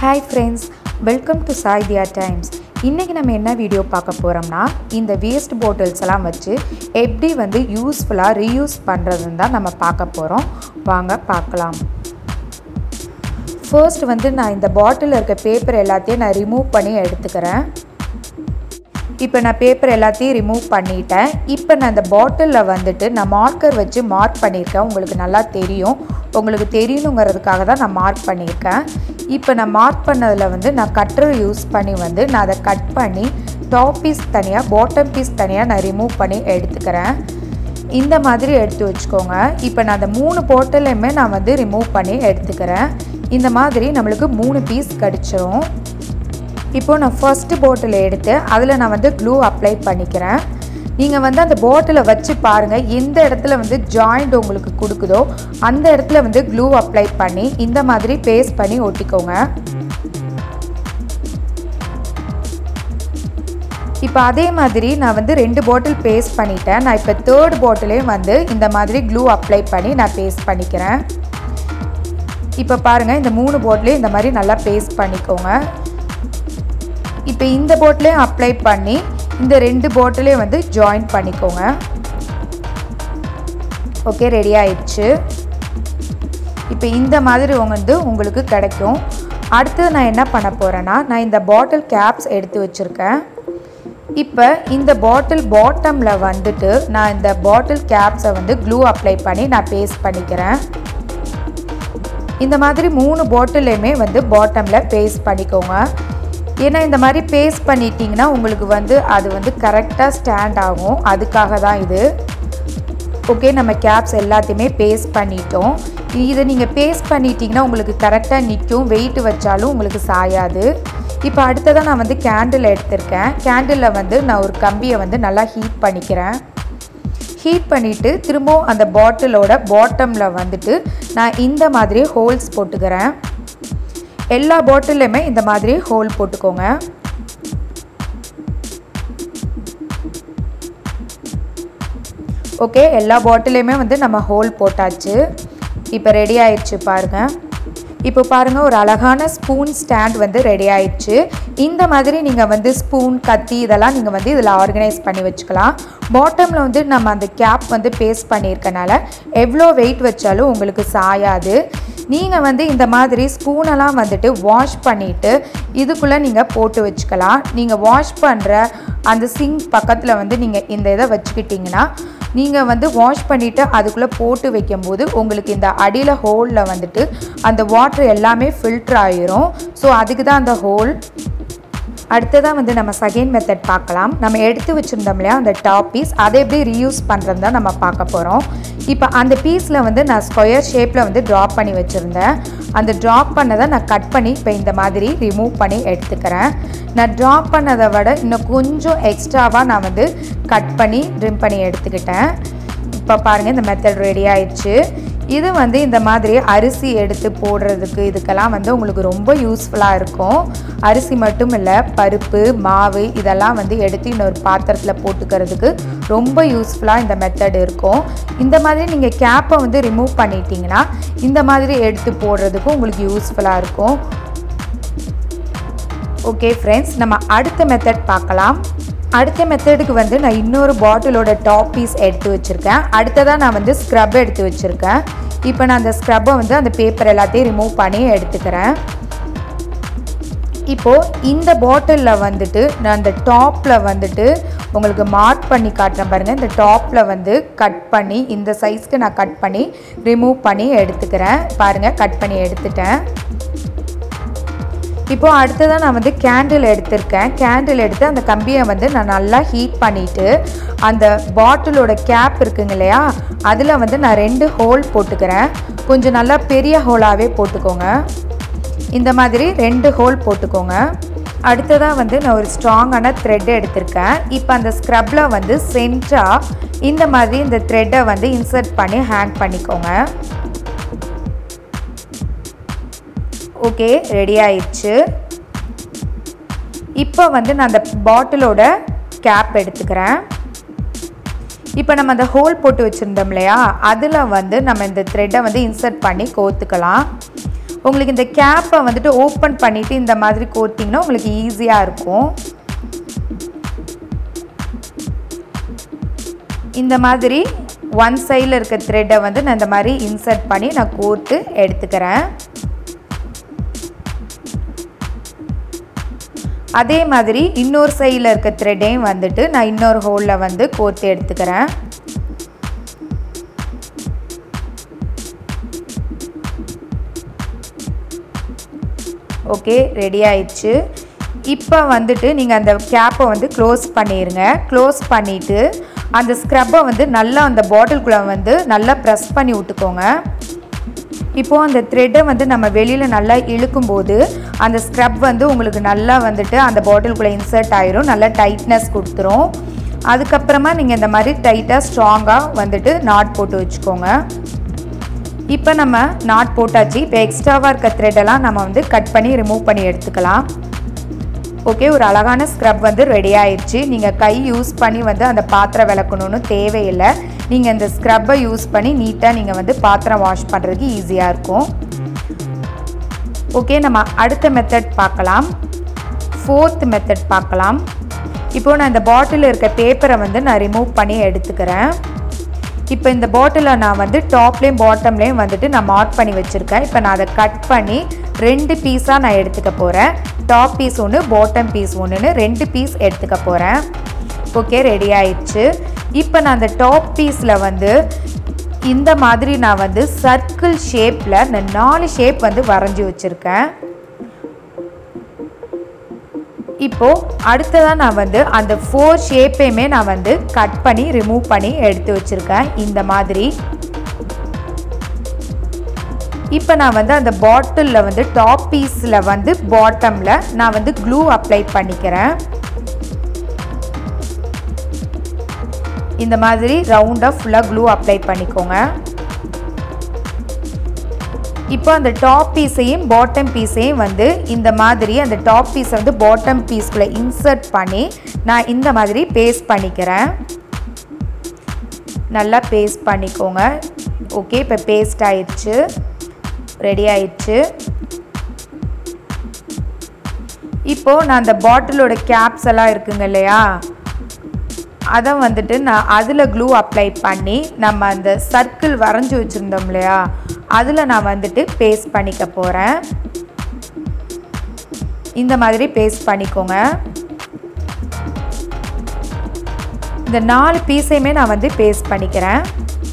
hi friends welcome to சாய்தியா times இன்றைக்கி நம்ம என்ன வீடியோ பார்க்க போகிறோம்னா இந்த வேஸ்ட் பாட்டில்ஸ் எல்லாம் வச்சு எப்படி வந்து யூஸ்ஃபுல்லாக ரீயூஸ் பண்ணுறதுன்னு தான் நம்ம பார்க்க போகிறோம் வாங்க பார்க்கலாம் ஃபர்ஸ்ட் வந்து நான் இந்த பாட்டிலில் இருக்க பேப்பர் எல்லாத்தையும் நான் ரிமூவ் பண்ணி எடுத்துக்கிறேன் இப்போ நான் பேப்பர் எல்லாத்தையும் ரிமூவ் பண்ணிட்டேன் இப்போ நான் இந்த பாட்டிலில் வந்துட்டு நான் மார்க்கர் வச்சு மார்க் பண்ணியிருக்கேன் உங்களுக்கு நல்லா தெரியும் உங்களுக்கு தெரியணுங்கிறதுக்காக தான் நான் மார்க் பண்ணியிருக்கேன் இப்போ நான் மார்க் பண்ணதில் வந்து நான் கட்டர் யூஸ் பண்ணி வந்து நான் அதை கட் பண்ணி டாப் பீஸ் தனியாக பாட்டம் பீஸ் தனியாக நான் ரிமூவ் பண்ணி எடுத்துக்கிறேன் இந்த மாதிரி எடுத்து வச்சுக்கோங்க இப்போ நான் அந்த மூணு பாட்டிலையுமே நான் வந்து ரிமூவ் பண்ணி எடுத்துக்கிறேன் இந்த மாதிரி நம்மளுக்கு மூணு பீஸ் கிடச்சிரும் இப்போ நான் ஃபஸ்ட்டு பாட்டில் எடுத்து அதில் நான் வந்து க்ளூ அப்ளை பண்ணிக்கிறேன் நீங்கள் வந்து அந்த பாட்டிலை வச்சு பாருங்கள் எந்த இடத்துல வந்து ஜாயிண்ட் உங்களுக்கு கொடுக்குதோ அந்த இடத்துல வந்து க்ளூ அப்ளை பண்ணி இந்த மாதிரி பேஸ்ட் பண்ணி ஒட்டிக்கோங்க இப்போ அதே மாதிரி நான் வந்து ரெண்டு பாட்டில் பேஸ்ட் பண்ணிட்டேன் நான் இப்போ தேர்ட் பாட்டிலையும் வந்து இந்த மாதிரி க்ளூ அப்ளை பண்ணி நான் பேஸ்ட் பண்ணிக்கிறேன் இப்போ பாருங்கள் இந்த மூணு பாட்டிலையும் இந்த மாதிரி நல்லா பேஸ்ட் பண்ணிக்கோங்க இப்போ இந்த போட்டிலையும் அப்ளை பண்ணி இந்த ரெண்டு போட்டிலையும் வந்து ஜாயின் பண்ணிக்கோங்க ஓகே ரெடி ஆயிடுச்சு இப்போ இந்த மாதிரி வந்து உங்களுக்கு கிடைக்கும் அடுத்தது நான் என்ன பண்ண போகிறேன்னா நான் இந்த பாட்டில் கேப்ஸ் எடுத்து வச்சுருக்கேன் இப்போ இந்த பாட்டில் பாட்டமில் வந்துட்டு நான் இந்த பாட்டில் கேப்ஸை வந்து க்ளூ அப்ளை பண்ணி நான் பேஸ்ட் பண்ணிக்கிறேன் இந்த மாதிரி மூணு பாட்டிலையுமே வந்து பாட்டமில் பேஸ்ட் பண்ணிக்கோங்க ஏன்னா இந்த மாதிரி பேஸ்ட் பண்ணிட்டீங்கன்னா உங்களுக்கு வந்து அது வந்து கரெக்டாக ஸ்டாண்ட் ஆகும் அதுக்காக தான் இது ஓகே நம்ம கேப்ஸ் எல்லாத்தையுமே பேஸ்ட் பண்ணிட்டோம் இதை நீங்கள் பேஸ்ட் பண்ணிட்டீங்கன்னா உங்களுக்கு கரெக்டாக நிற்கும் வெயிட் வச்சாலும் உங்களுக்கு சாயாது இப்போ அடுத்ததாக நான் வந்து கேண்டில் எடுத்திருக்கேன் கேண்டிலில் வந்து நான் ஒரு கம்பியை வந்து நல்லா ஹீட் பண்ணிக்கிறேன் ஹீட் பண்ணிவிட்டு திரும்பவும் அந்த பாட்டிலோட பாட்டமில் வந்துட்டு நான் இந்த மாதிரி ஹோல்ஸ் போட்டுக்கிறேன் எல்லா பாட்டிலையுமே இந்த மாதிரி ஹோல் போட்டுக்கோங்க ஓகே எல்லா பாட்டிலையுமே வந்து நம்ம ஹோல் போட்டாச்சு இப்போ ரெடி ஆயிடுச்சு பாருங்கள் இப்போ பாருங்கள் ஒரு அழகான ஸ்பூன் ஸ்டாண்ட் வந்து ரெடி ஆயிடுச்சு இந்த மாதிரி நீங்கள் வந்து ஸ்பூன் கத்தி இதெல்லாம் நீங்கள் வந்து இதில் ஆர்கனைஸ் பண்ணி வச்சுக்கலாம் பாட்டமில் வந்து நம்ம அந்த கேப் வந்து பேஸ்ட் பண்ணியிருக்கனால எவ்வளோ வெயிட் வச்சாலும் உங்களுக்கு சாயாது நீங்கள் வந்து இந்த மாதிரி ஸ்பூனெல்லாம் வந்துட்டு வாஷ் பண்ணிவிட்டு இதுக்குள்ளே நீங்கள் போட்டு வச்சுக்கலாம் நீங்கள் வாஷ் பண்ணுற அந்த சிங்க் பக்கத்தில் வந்து நீங்கள் இந்த இதை வச்சுக்கிட்டிங்கன்னா நீங்கள் வந்து வாஷ் பண்ணிவிட்டு அதுக்குள்ளே போட்டு வைக்கும்போது உங்களுக்கு இந்த அடியில் ஹோலில் வந்துட்டு அந்த வாட்ரு எல்லாமே ஃபில்ட்ரு ஆயிரும் ஸோ அதுக்கு தான் அந்த ஹோல் அடுத்ததாக வந்து நம்ம செகண்ட் மெத்தட் பார்க்கலாம் நம்ம எடுத்து வச்சுருந்தோம் இல்லையா அந்த டாப் பீஸ் அதை எப்படி ரீயூஸ் பண்ணுறது தான் நம்ம பார்க்க போகிறோம் இப்போ அந்த பீஸில் வந்து நான் ஸ்கொயர் ஷேப்பில் வந்து ட்ராப் பண்ணி வச்சுருந்தேன் அந்த ட்ராப் பண்ணதை நான் கட் பண்ணி இப்போ இந்த மாதிரி ரிமூவ் பண்ணி எடுத்துக்கிறேன் நான் ட்ராப் பண்ணதை விட இன்னும் கொஞ்சம் எக்ஸ்ட்ராவாக நான் வந்து கட் பண்ணி ட்ரிம் பண்ணி எடுத்துக்கிட்டேன் இப்போ பாருங்கள் இந்த மெத்தட் ரெடி ஆயிடுச்சு இது வந்து இந்த மாதிரி அரிசி எடுத்து போடுறதுக்கு இதுக்கெல்லாம் வந்து உங்களுக்கு ரொம்ப யூஸ்ஃபுல்லாக இருக்கும் அரிசி மட்டும் இல்லை பருப்பு மாவு இதெல்லாம் வந்து எடுத்து இன்னொரு பாத்திரத்தில் போட்டுக்கிறதுக்கு ரொம்ப யூஸ்ஃபுல்லாக இந்த மெத்தட் இருக்கும் இந்த மாதிரி நீங்கள் கேப்பை வந்து ரிமூவ் பண்ணிட்டீங்கன்னா இந்த மாதிரி எடுத்து போடுறதுக்கும் உங்களுக்கு யூஸ்ஃபுல்லாக இருக்கும் ஓகே ஃப்ரெண்ட்ஸ் நம்ம அடுத்த மெத்தட் பார்க்கலாம் அடுத்த மெத்தடுக்கு வந்து நான் இன்னொரு பாட்டிலோட டாப் பீஸ் எடுத்து வச்சுருக்கேன் அடுத்ததாக நான் வந்து ஸ்க்ரப் எடுத்து வச்சுருக்கேன் இப்போ நான் அந்த ஸ்க்ரப்பை வந்து அந்த பேப்பர் எல்லாத்தையும் ரிமூவ் பண்ணி எடுத்துக்கிறேன் இப்போது இந்த பாட்டிலில் வந்துட்டு நான் அந்த டாப்பில் வந்துட்டு உங்களுக்கு மார்க் பண்ணி காட்டுறேன் பாருங்கள் இந்த டாப்பில் வந்து கட் பண்ணி இந்த சைஸ்க்கு நான் கட் பண்ணி ரிமூவ் பண்ணி எடுத்துக்கிறேன் பாருங்கள் கட் பண்ணி எடுத்துட்டேன் இப்போது அடுத்ததாக நான் வந்து கேண்டில் எடுத்திருக்கேன் கேண்டில் எடுத்து அந்த கம்பியை வந்து நான் நல்லா ஹீட் பண்ணிவிட்டு அந்த பாட்டிலோட கேப் இருக்குங்க இல்லையா அதில் வந்து நான் ரெண்டு ஹோல் போட்டுக்கிறேன் கொஞ்சம் நல்லா பெரிய ஹோலாகவே போட்டுக்கோங்க இந்த மாதிரி ரெண்டு ஹோல் போட்டுக்கோங்க அடுத்ததாக வந்து நான் ஒரு ஸ்ட்ராங்கான த்ரெட் எடுத்திருக்கேன் இப்போ அந்த ஸ்க்ரப்பில் வந்து சென்டராக இந்த மாதிரி இந்த த்ரெட்டை வந்து இன்சர்ட் பண்ணி ஹேங் பண்ணிக்கோங்க ஓகே ரெடி ஆயிடுச்சு இப்போ வந்து நான் அந்த பாட்டிலோட கேப் எடுத்துக்கிறேன் இப்போ நம்ம அந்த ஹோல் போட்டு வச்சுருந்தோம் இல்லையா அதில் வந்து நம்ம இந்த த்ரெட்டை வந்து இன்சர்ட் பண்ணி கோத்துக்கலாம் உங்களுக்கு இந்த கேப்பை வந்துட்டு ஓப்பன் பண்ணிவிட்டு இந்த மாதிரி கோர்த்திங்கன்னா உங்களுக்கு ஈஸியாக இருக்கும் இந்த மாதிரி ஒன் சைடில் இருக்க த்ரெட்டை வந்து நான் இந்த மாதிரி இன்சர்ட் பண்ணி நான் கோர்த்து எடுத்துக்கிறேன் அதே மாதிரி இன்னொரு சைடில் இருக்க த்ரெட்டையும் வந்துட்டு நான் இன்னொரு ஹோலில் வந்து கோர்த்து எடுத்துக்கிறேன் ஓகே ரெடி ஆயிடுச்சு இப்போ வந்துட்டு நீங்கள் அந்த கேப்பை வந்து க்ளோஸ் பண்ணிடுங்க க்ளோஸ் பண்ணிவிட்டு அந்த ஸ்க்ரப்பை வந்து நல்லா அந்த பாட்டில்குள்ளே வந்து நல்லா ப்ரெஸ் பண்ணி விட்டுக்கோங்க இப்போது அந்த த்ரெட்டை வந்து நம்ம வெளியில் நல்லா இழுக்கும்போது அந்த ஸ்க்ரப் வந்து உங்களுக்கு நல்லா வந்துட்டு அந்த பாட்டில்குள்ளே இன்சர்ட் ஆயிரும் நல்லா டைட்னஸ் கொடுத்துரும் அதுக்கப்புறமா நீங்கள் இந்த மாதிரி டைட்டாக ஸ்ட்ராங்காக வந்துட்டு நாட் போட்டு வச்சுக்கோங்க இப்போ நம்ம நாட் போட்டாச்சு இப்போ எக்ஸ்ட்ராவாக இருக்க த்ரெட்டெல்லாம் நம்ம வந்து கட் பண்ணி ரிமூவ் பண்ணி எடுத்துக்கலாம் ஓகே ஒரு அழகான ஸ்க்ரப் வந்து ரெடி ஆயிடுச்சு நீங்கள் கை யூஸ் பண்ணி வந்து அந்த பாத்திரம் விளக்கணும்னு தேவையில்லை நீங்கள் இந்த ஸ்க்ரப்பை யூஸ் பண்ணி நீட்டாக நீங்கள் வந்து பாத்திரம் வாஷ் பண்ணுறதுக்கு ஈஸியாக இருக்கும் ஓகே நம்ம அடுத்த மெத்தட் பார்க்கலாம் ஃபோர்த் மெத்தட் பார்க்கலாம் இப்போது நான் இந்த பாட்டிலில் இருக்க பேப்பரை வந்து நான் ரிமூவ் பண்ணி எடுத்துக்கிறேன் இப்போ இந்த பாட்டிலை நான் வந்து டாப்லேயும் பாட்டம்லேயும் வந்துட்டு நான் மார்க் பண்ணி வச்சுருக்கேன் இப்போ நான் அதை கட் பண்ணி ரெண்டு பீஸாக நான் எடுத்துக்க போகிறேன் டாப் பீஸ் ஒன்று பாட்டம் பீஸ் ஒன்றுன்னு ரெண்டு பீஸ் எடுத்துக்க போகிறேன் ஓகே ரெடி ஆயிடுச்சு இப்போ நான் அந்த டாப் பீஸில் வந்து இந்த மாதிரி நான் வந்து சர்க்கிள் ஷேப்பில் நான் நாலு ஷேப் வந்து வரைஞ்சி வச்சுருக்கேன் இப்போது அடுத்ததாக நான் வந்து அந்த ஃபோர் ஷேப்பையுமே நான் வந்து கட் பண்ணி ரிமூவ் பண்ணி எடுத்து வச்சுருக்கேன் இந்த மாதிரி இப்போ நான் வந்து அந்த பாட்டிலில் வந்து டாப் பீஸில் வந்து பாட்டமில் நான் வந்து க்ளூ அப்ளை பண்ணிக்கிறேன் இந்த மாதிரி ரவுண்டாக ஃபுல்லாக க்ளூ அப்ளை பண்ணிக்கோங்க இப்போ அந்த டாப் பீஸையும் பாட்டம் பீஸையும் வந்து இந்த மாதிரி அந்த டாப் பீஸை வந்து பாட்டம் பீஸ்குள்ளே இன்சர்ட் பண்ணி நான் இந்த மாதிரி பேஸ்ட் பண்ணிக்கிறேன் நல்லா பேஸ்ட் பண்ணிக்கோங்க ஓகே இப்போ பேஸ்ட் ஆயிடுச்சு ரெடி ஆயிடுச்சு இப்போது நான் அந்த பாட்டிலோட கேப்ஸ் எல்லாம் இருக்குங்க இல்லையா அதை வந்துட்டு நான் அதில் க்ளூ அப்ளை பண்ணி நம்ம அந்த சர்க்கிள் வரைஞ்சி வச்சுருந்தோம் இல்லையா அதில் நான் வந்துட்டு பேஸ்ட் பண்ணிக்க போகிறேன் இந்த மாதிரி பேஸ்ட் பண்ணிக்கோங்க இந்த நாலு பீஸையுமே நான் வந்து பேஸ்ட் பண்ணிக்கிறேன்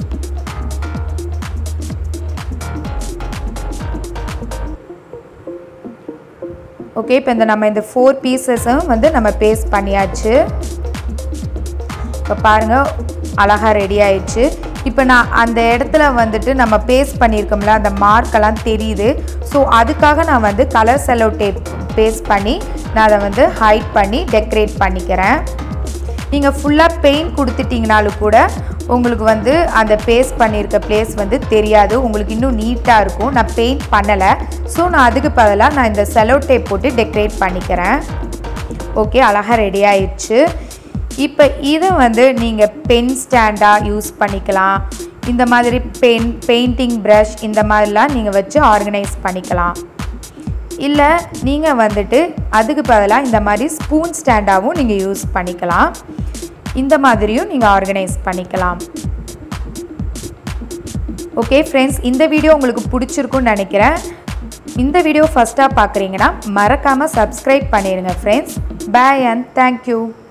ஓகே இப்போ இந்த நம்ம இந்த ஃபோர் பீசஸும் வந்து நம்ம பேஸ்ட் பண்ணியாச்சு இப்போ பாருங்கள் அழகாக ரெடி ஆயிடுச்சு இப்போ நான் அந்த இடத்துல வந்துட்டு நம்ம பேஸ்ட் பண்ணியிருக்கோம்ல அந்த மார்க்கெல்லாம் தெரியுது ஸோ அதுக்காக நான் வந்து கலர் செலோ டேப் பேஸ்ட் பண்ணி நான் அதை வந்து ஹைட் பண்ணி டெக்கரேட் பண்ணிக்கிறேன் நீங்கள் ஃபுல்லாக பெயிண்ட் கொடுத்துட்டிங்கனாலும் கூட உங்களுக்கு வந்து அந்த பேஸ்ட் பண்ணியிருக்க பிளேஸ் வந்து தெரியாது உங்களுக்கு இன்னும் நீட்டாக இருக்கும் நான் பெயிண்ட் பண்ணலை ஸோ நான் அதுக்கு பதிலாக நான் இந்த செலோ டேப் போட்டு டெக்கரேட் பண்ணிக்கிறேன் ஓகே அழகாக ரெடி ஆயிடுச்சு இப்போ இதை வந்து நீங்கள் பென் ஸ்டாண்டாக யூஸ் பண்ணிக்கலாம் இந்த மாதிரி பென் பெயிண்டிங் ப்ரஷ் இந்த மாதிரிலாம் நீங்கள் வச்சு ஆர்கனைஸ் பண்ணிக்கலாம் இல்லை நீங்கள் வந்துட்டு அதுக்கு பதிலாக இந்த மாதிரி ஸ்பூன் ஸ்டாண்டாகவும் நீங்கள் யூஸ் பண்ணிக்கலாம் இந்த மாதிரியும் நீங்கள் ஆர்கனைஸ் பண்ணிக்கலாம் ஓகே ஃப்ரெண்ட்ஸ் இந்த வீடியோ உங்களுக்கு பிடிச்சிருக்குன்னு நினைக்கிறேன் இந்த வீடியோ ஃபஸ்ட்டாக பார்க்குறீங்கன்னா மறக்காமல் சப்ஸ்கிரைப் பண்ணிடுங்க ஃப்ரெண்ட்ஸ் பாய் அண்ட் தேங்க்யூ